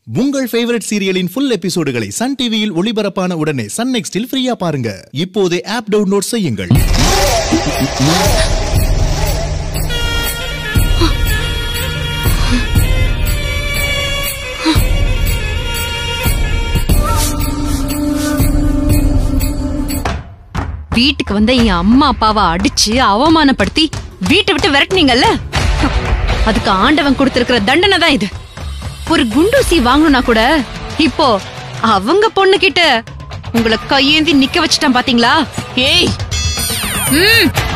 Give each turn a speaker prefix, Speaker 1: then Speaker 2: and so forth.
Speaker 1: உங்கள் ஃபேவரட் சீரியலின் ஃபுல் எபிசோடுகளை சன் டிவியில் ஒளிபரப்பான உடனே சன் நெக்ஸ்டில் ஃப்ரீயா பாருங்க இப்போதே ஆப் டவுன்லோட் செய்யுங்கள்
Speaker 2: வீட்டுக்கு வந்த என் அம்மா அப்பாவை அடிச்சு அவமானப்படுத்தி வீட்டை விட்டு விரட்டுனீங்கல்ல அதுக்கு ஆண்டவன் கொடுத்திருக்கிற தண்டனை தான் இது ஒரு குண்டூசி வாங்கணும்னா கூட இப்போ அவங்க பொண்ணு கிட்ட உங்களை கையேந்தி நிக்க வச்சுட்டான் பாத்தீங்களா ஏய் ம்